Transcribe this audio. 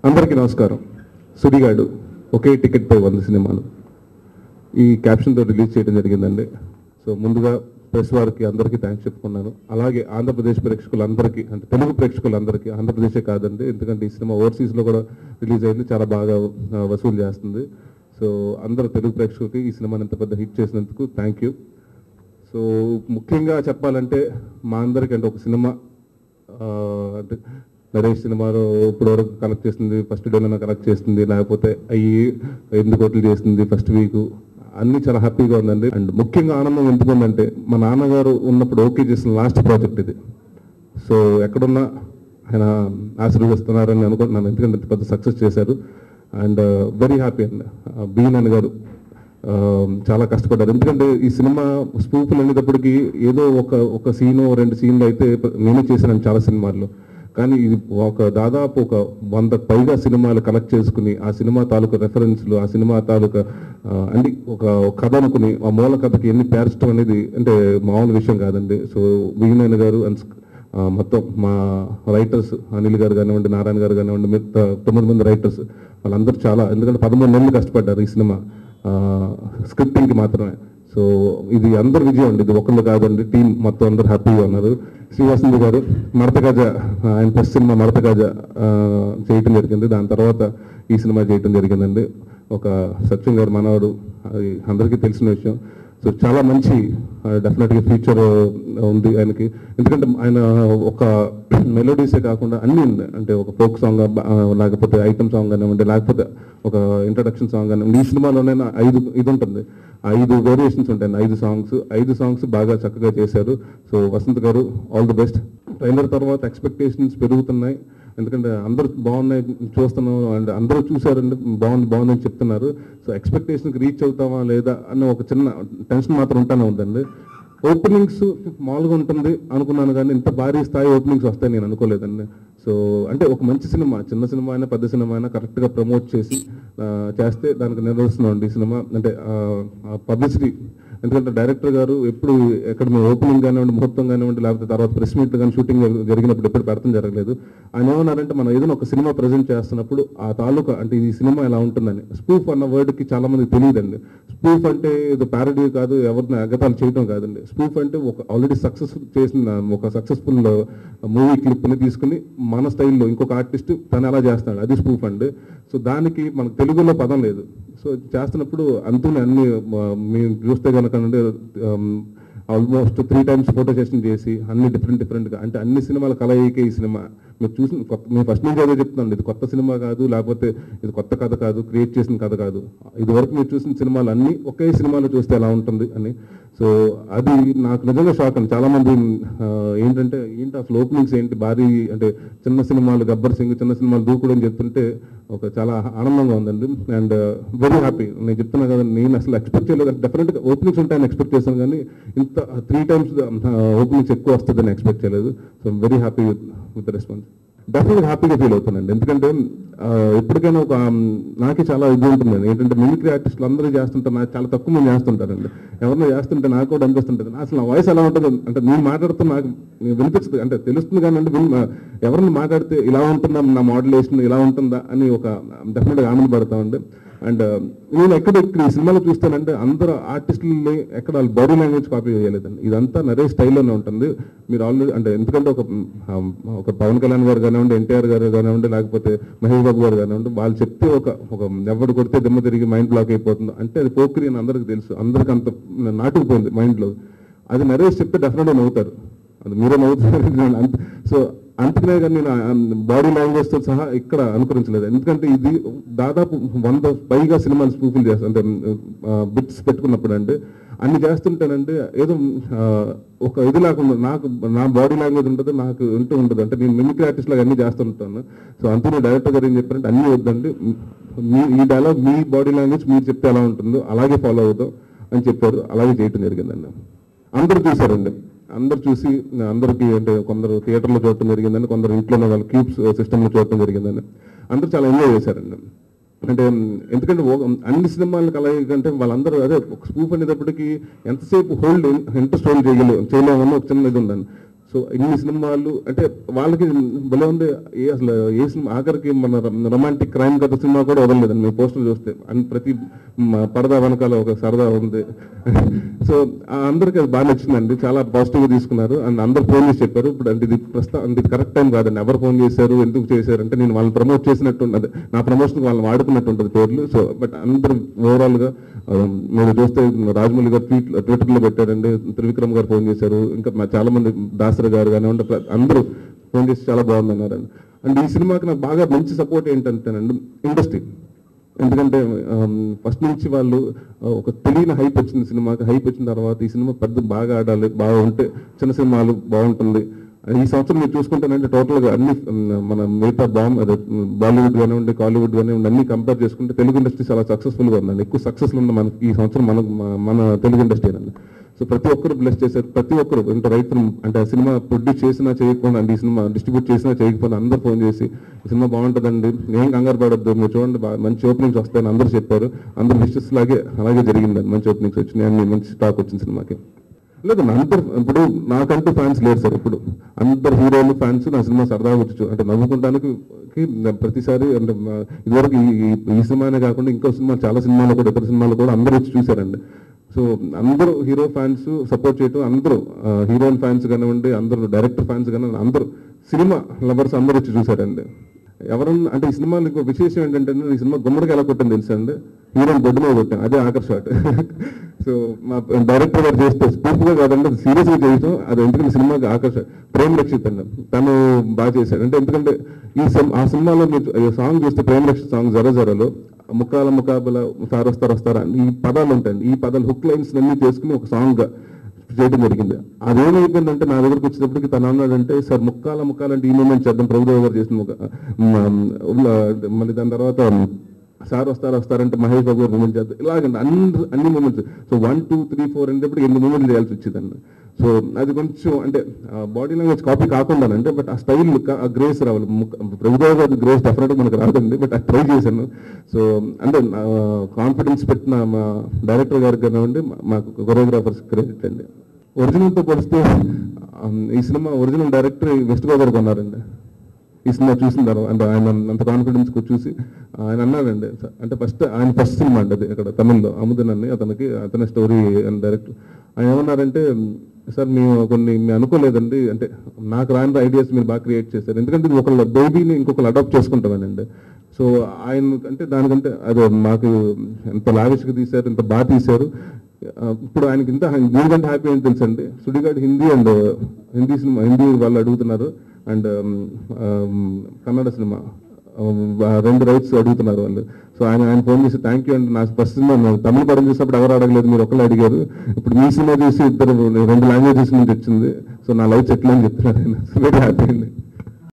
అందరికీ నమస్కారం సుడిగాడు ఒకే టికెట్ పై వంద సినిమాలు ఈ క్యాప్షన్తో రిలీజ్ చేయడం జరిగిందండి సో ముందుగా ప్రెస్ వారికి అందరికీ థ్యాంక్స్ చెప్పుకున్నాను అలాగే ఆంధ్రప్రదేశ్ ప్రేక్షకులందరికీ అంటే తెలుగు ప్రేక్షకులందరికీ ఆంధ్రప్రదేశే కాదండి ఎందుకంటే ఈ సినిమా ఓవర్సీస్లో కూడా రిలీజ్ అయింది చాలా బాగా ఆ, వసూలు చేస్తుంది సో అందరూ తెలుగు ప్రేక్షకులకి ఈ సినిమాని ఇంత పెద్ద హిట్ చేసినందుకు థ్యాంక్ యూ సో ముఖ్యంగా చెప్పాలంటే మా అందరికీ అంటే ఒక సినిమా ఆ, అంటే నరేష్ సినిమాలో ఇప్పుడు వరకు కలెక్ట్ చేస్తుంది ఫస్ట్ డేలోనే కలెక్ట్ చేస్తుంది లేకపోతే అయ్యి ఎనిమిది కోట్లు చేస్తుంది ఫస్ట్ వీక్ అన్నీ చాలా హ్యాపీగా ఉందండి అండ్ ముఖ్యంగా ఆనందం ఎందుకు ఉందంటే మా నాన్నగారు ఉన్నప్పుడు ఓకే చేసిన లాస్ట్ ప్రాజెక్ట్ ఇది సో ఎక్కడున్నా ఆయన ఆశీర్వదిస్తున్నారని అనుకుంటున్నాను ఎందుకంటే ఇంత పెద్ద సక్సెస్ చేశారు అండ్ వెరీ హ్యాపీ అండి బీన్ అన్న గారు ఆ, చాలా కష్టపడ్డారు ఎందుకంటే ఈ సినిమా స్పూఫ్లు అనేటప్పటికి ఏదో ఒక ఒక సీను రెండు సీన్లు అయితే నేనే చేశాను చాలా సినిమాల్లో కానీ ఇది ఒక దాదాపు ఒక వంద పైగా సినిమాలు కలెక్ట్ చేసుకుని ఆ సినిమా తాలూకా రెఫరెన్స్లు ఆ సినిమా తాలూకా ఆ, అంటే ఒక ఒక కథ అనుకుని ఆ మూల కథకి ఎన్ని పేర్చడం అనేది అంటే మామూలు విషయం కాదండి సో వీణైన గారు అండ్ ఆ, మొత్తం మా రైటర్స్ అనిల్ గారు కానివ్వండి నారాయణ గారు కానివ్వండి మిగతా తొమ్మిది మంది రైటర్స్ వాళ్ళందరూ చాలా ఎందుకంటే పదమూడు నెలలు కష్టపడ్డారు ఈ సినిమా స్క్రిప్టింగ్కి మాత్రమే సో ఇది అందరు విజయం అండి ఇది ఒకళ్ళు కాదండి టీం మొత్తం అందరు హ్యాపీగా ఉన్నారు శ్రీవాసంతి గారు మడతగాజ ఆయన ఫస్ట్ సినిమా మడతగాజ ఆ, చేయటం జరిగింది దాని తర్వాత ఈ సినిమా చేయటం జరిగిందండి ఒక సత్యం గారు మనవాడు అది అందరికీ తెలిసిన విషయం సో చాలా మంచి డెఫినెట్గా ఫ్యూచర్ ఉంది ఆయనకి ఎందుకంటే ఆయన ఒక మెలోడీసే కాకుండా అన్నీ ఉన్నాయి అంటే ఒక ఫోక్ సాంగ్ లేకపోతే ఐటమ్ సాంగ్ కానివ్వండి లేకపోతే ఒక ఇంట్రడక్షన్ సాంగ్ కానివ్వండి ఈ సినిమాలోనే ఐదు ఇది ఉంటుంది ఐదు వేరియేషన్స్ ఉంటాయి ఐదు సాంగ్స్ ఐదు సాంగ్స్ బాగా చక్కగా చేశారు సో వసంత్ గారు ఆల్ ది బెస్ట్ ట్రైలర్ తర్వాత ఎక్స్పెక్టేషన్స్ పెరుగుతున్నాయి ఎందుకంటే అందరూ బాగున్నాయి చూస్తున్నాం అండ్ అందరూ చూసారండి బాగుంది బాగుందని చెప్తున్నారు సో ఎక్స్పెక్టేషన్కి రీచ్ అవుతామా లేదా అన్న ఒక చిన్న టెన్షన్ మాత్రం ఉంటానే ఉందండి ఓపెనింగ్స్ మామూలుగా ఉంటుంది అనుకున్నాను కానీ ఇంత భారీ స్థాయి ఓపెనింగ్స్ వస్తాయి నేను అనుకోలేదండి సో అంటే ఒక మంచి సినిమా చిన్న సినిమా అయినా పెద్ద సినిమా అయినా కరెక్ట్గా ప్రమోట్ చేసి ఆ, చేస్తే దానికి నిర్వహిస్తున్నాం ఈ సినిమా అంటే పబ్లిసిటీ ఎందుకంటే డైరెక్టర్ గారు ఎప్పుడు ఎక్కడ మేము ఓపెనింగ్ కానివ్వండి ముహూర్తం కానివ్వండి లేకపోతే తర్వాత ప్రెస్ మీట్ కానీ షూటింగ్ జరిగినప్పుడు ఎప్పుడు పెడతాం జరగలేదు ఆయన ఏమన్నారంటే మనం ఏదైనా ఒక సినిమా ప్రజెంట్ చేస్తున్నప్పుడు ఆ తాలూకా అంటే ఈ సినిమా ఎలా ఉంటుందని స్పూఫ్ అన్న వర్డ్కి చాలా మందికి తెలియదండి స్పూఫ్ అంటే ఇది ప్యారడీ కాదు ఎవరిని అగతాలు చేయడం కాదండి స్పూఫ్ అంటే ఒక ఆల్రెడీ సక్సెస్ చేసిన ఒక సక్సెస్ఫుల్ మూవీ క్లిప్ని తీసుకుని మన స్టైల్లో ఇంకొక ఆర్టిస్ట్ తను ఎలా చేస్తాడు అది స్పూఫ్ అండి సో దానికి మనకు తెలుగులో పదం లేదు సో చేస్తున్నప్పుడు అంతనే అన్ని ఆ, మీరు చూస్తే కనుక almost three times photo session చేసి అన్ని డిఫరెంట్ డిఫరెంట్గా అంటే అన్ని సినిమాల కలయికే ఈ సినిమా మీరు చూసిన కొత్త మేము ఫస్ట్ నుంచి అదే చెప్తున్నాను ఇది కొత్త సినిమా కాదు లేకపోతే ఇది కొత్త కథ కాదు క్రియేట్ చేసిన కథ కాదు ఇది వరకు మీరు చూసిన సినిమాలు అన్నీ ఒకే సినిమాలో చూస్తే ఎలా ఉంటుంది అని సో అది నాకు నిజంగా షాక్ అండి చాలా మంది ఆ, ఏంటంటే ఏంటి అసలు ఓపెనింగ్స్ ఏంటి భారీ అంటే చిన్న సినిమాలు గబ్బర్ సింగ్ చిన్న సినిమాలు దూకుడు అని చెప్తుంటే ఒక చాలా ఆనందంగా ఉందండి అండ్ వెరీ హ్యాపీ నేను చెప్తున్నా కదా నేను అసలు ఎక్స్పెక్ట్ చేయలేదు డెఫినెట్గా ఓపెనింగ్స్ ఉంటాయని ఎక్స్పెక్ట్ చేశాను కానీ ఇంత త్రీ టైమ్స్ ఓపెనింగ్స్ ఎక్కువ వస్తుందని ఎక్స్పెక్ట్ చేయలేదు so very happy with response డెఫినెట్గా హ్యాపీగా ఫీల్ అవుతానండి ఎందుకంటే ఆ, ఎప్పటికైనా ఒక ఆమ్, నాకే చాలా ఇది ఉంటుందండి ఏంటంటే మిమిక్రీ ఆర్టిస్టులు అందరూ చేస్తుంటారు నాకు చాలా తక్కువ మంది చేస్తుంటారండి ఎవరినో చేస్తుంటే నాకు కూడా అనిపిస్తుంటుంది అసలు నా వాయిస్ ఎలా ఉంటుందో అంటే నేను మాట్లాడుతూ నాకు వినిపిస్తుంది అంటే తెలుస్తుంది కానీ అంటే విన్ ఎవరిని మాట్లాడితే ఇలా ఉంటుందా నా మోడలేషన్ ఇలా ఉంటుందా అని ఒక డెఫినెట్గా ఆనందపడతామండి అండ్ నేను ఎక్కడ ఇక్కడ ఈ సినిమాలో చూస్తానంటే అందరు ఆర్టిస్టులని ఎక్కడ వాళ్ళ బాడీ లాంగ్వేజ్ కాపీ చేయలేదండి ఇదంతా నరే స్టైల్లోనే ఉంటుంది మీరు ఆల్రెడీ అంటే ఎందుకంటే ఒక ఆ, ఒక పవన్ కళ్యాణ్ గారు కానివ్వండి ఎన్టీఆర్ గారు కానివ్వండి లేకపోతే మహేష్ బాబు గారు కానివ్వండి వాళ్ళు చెప్తే ఒక ఒక ఎవరు కొడితే దెమ్మ తిరిగి మైండ్ బ్లాక్ అయిపోతుంది అంటే అది పోక్రి అని అందరికీ తెలుసు అందరికి అంత నాటుకుపోయింది మైండ్లో అది నరేష్ చెప్తే డెఫినెట్గా నవ్వుతారు అది మీరే నవ్వుతున్నారు నేను అంత సో అందుకనే కానీ నేను బాడీ లాంగ్వేజ్తో సహా ఇక్కడ అనుకరించలేదు ఎందుకంటే ఇది దాదాపు వంద పైగా సినిమాలు స్పూఫుల్ చేస్తాను అంటే బిట్స్ పెట్టుకున్నప్పుడు అంటే అన్ని చేస్తుంటానంటే ఏదో ఆ, ఒక ఇది లేకుండా నాకు నా బాడీ లాంగ్వేజ్ ఉంటుంది నాకు ఉంటూ ఉంటుంది అంటే నేను మిమిక్రీ ఆర్టిస్ట్ లాగా అన్ని చేస్తుంటాను సో అందులో డైరెక్టర్ గారు ఏం చెప్పారంటే అన్నీ వద్దండి మీ ఈ డైలాగ్ మీ బాడీ లాంగ్వేజ్ మీరు చెప్తే ఎలా ఉంటుందో అలాగే ఫాలో అవుతాం అని చెప్పారు అలాగే చేయటం జరిగిందండి అందరూ చూసారండి అందరు చూసి అందరికి అంటే కొందరు థియేటర్లో చూడటం జరిగిందండి కొందరు ఇంట్లోనే వాళ్ళ క్యూబ్స్ సిస్టంలో చూడటం జరిగిందండి అందరూ చాలా ఎంజాయ్ చేశారండి అంటే ఎందుకంటే ఒక- అన్ని సినిమాలు కలయి కంటే వాళ్ళందరూ అదే ఒక స్పూఫ్ అనేటప్పటికి ఎంతసేపు హోల్డ్ ఇంట్రెస్ట్ హోల్డ్ చేయలేము చేయలేమని ఒక చిన్న ఇది ఉందండి సో ఇన్ని సినిమాలు అంటే వాళ్ళకి భలే ఉంది ఏ అసలు ఏ సినిమా ఆఖరికి మన రొమాంటిక్ క్రైమ్ కథ సినిమా కూడా వదలలేదండి మీ పోస్టర్ చూస్తే అన్ని ప్రతి మ, పరదా వెనకాల ఒక సరదా ఉంది సో ఆ అందరికి అది బాగా నచ్చిందండి చాలా పాజిటివ్గా తీసుకున్నారు అండ్ అందరు ఫోన్ చేసి చెప్పారు ఇప్పుడు అంటే ఇది ప్రస్తుతం అంటే ఇది కరెక్ట్ టైం కాదండి ఎవరు ఫోన్ చేశారు ఎందుకు చేశారు అంటే నేను వాళ్ళని ప్రమోట్ చేసినట్టు ఉన్నది నా ప్రమోషన్ వాళ్ళని వాడుకున్నట్టు ఉంటుంది పేర్లు సో బట్ అందరూ ఓవరాల్గా మీరు చూస్తే రాజమౌళి గారు ట్వీట్ ట్విట్టర్లో పెట్టారండి త్రివిక్రమ్ గారు ఫోన్ చేశారు ఇంకా మా చాలా మంది దాసరి గారు కానివ్వండి ప్ర- అందరూ ఫోన్ చేసి చాలా బాగుందన్నారండి అండ్ ఈ సినిమాకి నాకు బాగా మంచి సపోర్ట్ ఏంటంటేనండి ఇండస్ట్రీ ఎందుకంటే ఫస్ట్ నుంచి వాళ్ళు ఆ, ఒక తెలియని హైప్ వచ్చింది సినిమాకి హైప్ వచ్చిన తర్వాత ఈ సినిమా పెద్ద బాగా ఆడాలి బాగా ఉంటే చిన్న సినిమాలు బాగుంటుంది ఈ సంవత్సరం మీరు చూసుకుంటానంటే టోటల్గా అన్ని ఉమ్, మన మిగతా బాంబ్ అదే ఉమ్, బాలీవుడ్ కానివ్వండి కాలీవుడ్ కానివ్వండి అన్ని కంపేర్ చేసుకుంటే తెలుగు ఇండస్ట్రీ చాలా సక్సెస్ఫుల్గా ఉందండి ఎక్కువ సక్సెస్ఫుల్ ఉంది మనకి ఈ సంవత్సరం మన మన- మన తెలుగు ఇండస్ట్రీ అండి సో ప్రతి ఒక్కరు బ్లెస్ చేశారు ప్రతి ఒక్కరు ఇంత రైట్ ఫ్రమ్ అంటే ఆ సినిమా ప్రొడ్యూస్ చేసినా చేయకపోయినా అంటే ఈ సినిమా డిస్ట్రిబ్యూట్ చేసినా చేయకపోయినా అందరూ ఫోన్ చేసి ఈ సినిమా బాగుంటుందండి ఏం కంగారు పడద్దు మీరు చూడండి బాగా మంచి ఓపెనింగ్స్ వస్తాయని అందరూ చెప్పారు అందరు విషెస్ లాగే అలాగే జరిగిందండి మంచి ఓపెనింగ్స్ వచ్చినాయి అన్ని మంచి స్టాక్ వచ్చింది సినిమాకి లేదు అందరు ఇప్పుడు నాకంటూ ఫ్యాన్స్ లేరు సార్ ఇప్పుడు అందరు హీరోలు ఫ్యాన్స్ నా సినిమా సరదాగా వచ్చి చూ- అంటే నవ్వుకుంటానికి కి ప్రతిసారి అంటే మా- ఇదివరకు ఈ ఈ- ఈ సినిమానే కాకుండా ఇంకో సినిమా చాలా సినిమాలు కూడా ఇతర సినిమాలు కూడా అందరూ వచ్చి చూశారండి సో అందరూ హీరో ఫ్యాన్స్ సపోర్ట్ చేయటం అందరూ హీరోయిన్ ఫ్యాన్స్ కానివ్వండి అందరూ డైరెక్టర్ ఫ్యాన్స్ కానివ్వండి అందరూ సినిమా లవర్స్ అందరూ వచ్చి చూశారండి ఎవరన్నా అంటే ఈ సినిమాలో ఇంకో విశేషం ఏంటంటే ఈ సినిమా గుమ్మడికి ఎలా కొట్టింది తెలుసా అండి హీరోయిన్ బొడ్డు మీద కొట్టాం అదే ఆకర్ షాట్ సో మా డైరెక్టర్ గారు చేస్తే స్పూర్తిగా కాదండి అది సీరియస్ గా చేయటం అది ఎందుకంటే సినిమాకి ఆకర్ష ప్రేమ్ రక్షిత్ అండి తను బాగా చేశాడు అంటే ఎందుకంటే ఈ సిమ్- ఆ సినిమాలో మీరు సాంగ్ చూస్తే ప్రేమ్ రక్షిత్ సాంగ్ జర జరలో ముఖాల ముఖాబల సార్ వస్తారు వస్తారా అని ఈ పదాలు ఉంటాయండి ఈ పదాలు హుక్ లైన్స్ అన్ని చేసుకుని ఒక సాంగ్ గా చేయడం జరిగింది అదేమైపోయిందంటే నా దగ్గరకు వచ్చేటప్పటికి తను అన్నాడంటే సార్ ముక్కాల ముక్కాల అంటే ఈ మూమెంట్ చేద్దాం ప్రభుదేవ గారు చేసిన ముక్క మళ్ళీ దాని తర్వాత సార్ వస్తారు వస్తారంటే మహేష్ బాబు గారు మూమెంట్ చేద్దాం ఇలాగండి అన్ని అన్ని moments so one two three four అనేటప్పుడు ఎన్ని మూమెంట్లు చేయాల్సి వచ్చిందండి సో అది కొంచెం అంటే బాడీ లాంగ్వేజ్ కాపీ కాకుండా అంటే బట్ ఆ స్టైల్ ఆ గ్రేస్ రావాలి ముక్క- ప్రభుదేవ గారి గ్రేస్ డెఫినెట్గా మనకు రాదండి బట్ అది ట్రై చేశాను సో అంటే కాన్ఫిడెన్స్ పెట్టిన మా డైరెక్టర్ గారికి కానివ్వండి మా- మాకు కొరియోగ్రాఫర్స్ క్రెడిట్ అండి ఒరిజినల్తో పోలిస్తే ఆ, ఈ సినిమా ఒరిజినల్ డైరెక్టర్ వెస్ట్ గోదావరి కొన్నారండి ఈ సినిమా చూసిన తర్వాత అంటే ఆయన అంత కాన్ఫిడెన్స్ చూసి ఆయన అన్నాడండి "స- అంటే ఫస్ట్ ఆయన ఫస్ట్ సినిమా అండి అది ఇక్కడ తమిళ్లో అముదన్ అని అతనికి అతని స్టోరీ అండ్ డైరెక్టర్ ఆయన ఏమన్నారంటే సార్ మేము కొన్ని మేము అనుకోలేదండి అంటే నాకు రాని ఐడియాస్ మీరు బాగా క్రియేట్ చేశారు ఎందుకంటే ఇది ఒకళ్ళ బేబీని ఇంకొకరు అడాప్ట్ చేసుకుంటామనండి సో ఆయన అంటే దానికంటే అదే మాకు ఎంత లావిష్గా తీశారు ఎంత బాగా తీశారు ఆ, ఇప్పుడు ఆయనకి ఇంత దీనికంటే హ్యాపీ ఏంటి తెలుసండి సుడిగాడు హిందీ అండ్ హిందీ సినిమా హిందీ వాళ్ళు అడుగుతున్నారు అండ్ కన్నడ సినిమా ఆ, రెండు రైట్స్ అడుగుతున్నారు వాళ్ళు సో ఆయన ఆయన ఫోన్ చేసి థ్యాంక్ యూ అండి నా ఫస్ట్ సినిమా నా తమిళ పడం చూసినప్పుడు ఎవరు అడగలేదు మీరు ఒకళ్ళు అడిగారు ఇప్పుడు మీ సినిమా చూసి ఇద్దరు రెండు లాంగ్వేజెస్ నుంచి వచ్చింది సో నా లైఫ్ సెటిల్ అని చెప్తున్నారు ఆయన వెరీ హ్యాపీ అండి